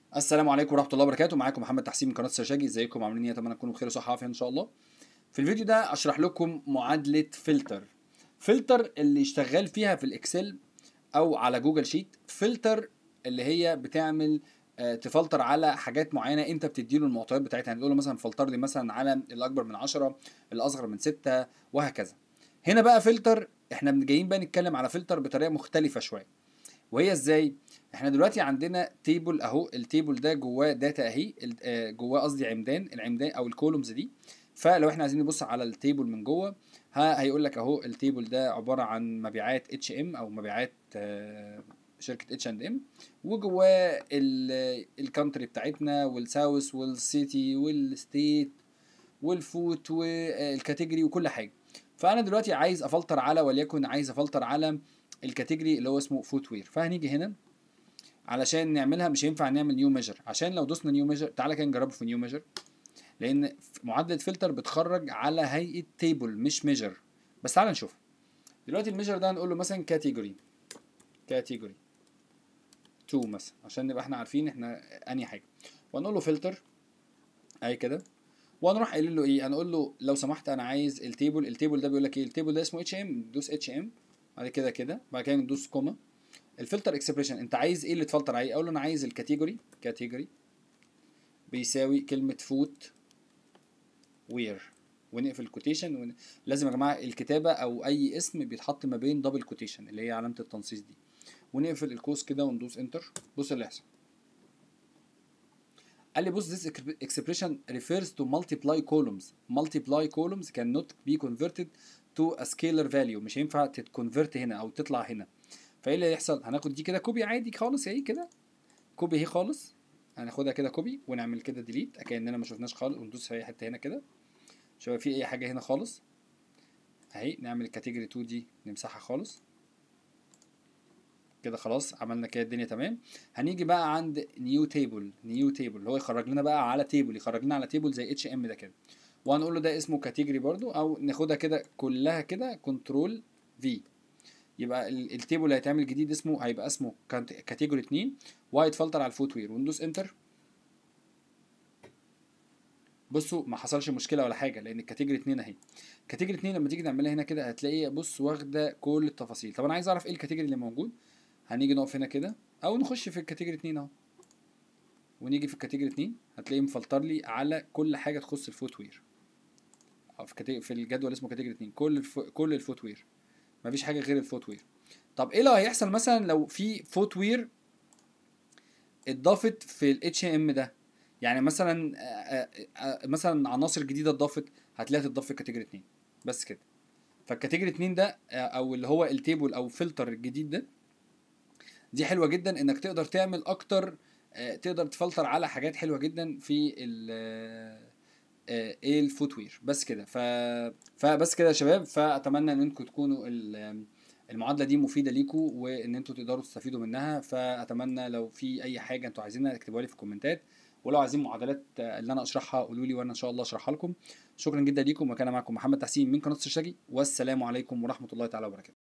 السلام عليكم ورحمه الله وبركاته معاكم محمد تحسين من قناه السرشاجي ازيكم عاملين ايه اتمنى تكونوا بخير وصحه وعافيه ان شاء الله في الفيديو ده اشرح لكم معادله فلتر فلتر اللي شغال فيها في الاكسل او على جوجل شيت فلتر اللي هي بتعمل آه، تفلتر على حاجات معينه انت بتديله المعطيات بتاعتها يعني تقول له مثلا فلتر لي مثلا على الاكبر من 10 الاصغر من 6 وهكذا هنا بقى فلتر احنا جايين بقى نتكلم على فلتر بطريقه مختلفه شويه وهي ازاي احنا دلوقتي عندنا تيبل اهو التيبل ده جواه داتا اهي ال- آه، جواه قصدي عمدان العمدان او الكولومز دي فلو احنا عايزين نبص على التيبل من جوه ها هيقول لك اهو التيبل ده عباره عن مبيعات اتش ام او مبيعات آه، شركه اتش اند ام وجواه الكانتري بتاعتنا والساوث والسيتي والستيت والفوت والكاتيجوري وكل حاجه فانا دلوقتي عايز افلتر على وليكن عايز افلتر على الكاتيجوري اللي هو اسمه فوت وير فهنيجي هنا علشان نعملها مش هينفع نعمل نيو ميجر عشان لو دوسنا نيو ميجر تعالى كده نجربه في نيو ميجر لان في معادله فلتر بتخرج على هيئه تيبل مش ميجر بس تعالى نشوف دلوقتي الميجر ده هنقول له مثلا كاتيجوري كاتيجوري 2 مثلا عشان نبقى احنا عارفين احنا انهي حاجه وهنقول له فلتر اهي كده وهنروح قايلين له ايه هنقول له لو سمحت انا عايز التيبل التيبل ده بيقول لك ايه التيبل ده اسمه اتش ام ندوس اتش ام بعد كده كده بعد كده ندوس كوما الفلتر اكسبريشن انت عايز ايه اللي تفلتر عليه اقول له انا عايز الكاتيجوري كاتيجوري بيساوي كلمه فوت وير ونقفل الكوتيشن ون... لازم يا جماعه الكتابه او اي اسم بيتحط ما بين دبل كوتيشن اللي هي علامه التنصيص دي ونقفل القوس كده وندوس انتر بص اللي هيحصل قال لي بص this expression refers to multiply columns multiply columns cannot be converted to a scalar value مش هينفع تتكونفرت هنا او تطلع هنا فايه اللي هيحصل هناخد دي كده كوبي عادي خالص اهي كده كوبي اهي خالص هناخدها كده كوبي ونعمل كده ديليت كاننا ما شفناش خالص وندوس في اي حته هنا كده مش هيبقى في اي حاجه هنا خالص اهي نعمل الكاتيجوري 2 دي نمسحها خالص كده خلاص عملنا كده الدنيا تمام هنيجي بقى عند نيو تيبل نيو تيبل اللي هو يخرج لنا بقى على تيبل يخرج لنا على تيبل زي اتش ام ده كده وهنقول له ده اسمه كاتيجوري برضو او ناخدها كده كلها كده كنترول في يبقى ال- التيبل اللي هيتعمل جديد اسمه هيبقى اسمه كاتيجوري 2 وهيتفلتر على الفوت وير وندوس انتر بصوا ما حصلش مشكله ولا حاجه لان الكاتيجوري 2 اهي كاتيجوري 2 لما تيجي تعملها هنا كده هتلاقي بص واخده كل التفاصيل طب انا عايز اعرف ايه الكاتيجوري اللي موجود هنيجي نقف هنا كده او نخش في الكاتيجوري 2 اهو ونيجي في الكاتيجوري 2 هتلاقيه مفلتر لي على كل حاجه تخص الفوت وير او في كاتيجوري في الجدول اسمه كاتيجوري 2 كل الف... كل الفوت وير مفيش حاجه غير الفوت وير طب ايه اللي هيحصل مثلا لو في فوت وير اتضافت في الاتش ام ده يعني مثلا آه، آه، آه، مثلا عناصر جديده اتضافت هتلاقيها تتضاف في كاتيجوري 2 بس كده فالكاتيجوري 2 ده آه، او اللي هو التيبل او فلتر الجديد ده دي حلوه جدا انك تقدر تعمل اكتر آه، تقدر تفلتر على حاجات حلوه جدا في ال آه، آه، ايه الفوت وير بس كده ف فبس كده يا شباب فاتمنى ان انتم تكونوا ال- المعادله دي مفيده ليكم وان انتم تقدروا تستفيدوا منها فاتمنى لو في اي حاجه انتوا عايزينها اكتبوها لي في الكومنتات ولو عايزين معادلات آه، اللي انا اشرحها قولوا لي وانا ان شاء الله اشرحها لكم شكرا جدا ليكم وكان معكم محمد تحسين من قناه السرشاجي والسلام عليكم ورحمه الله تعالى وبركاته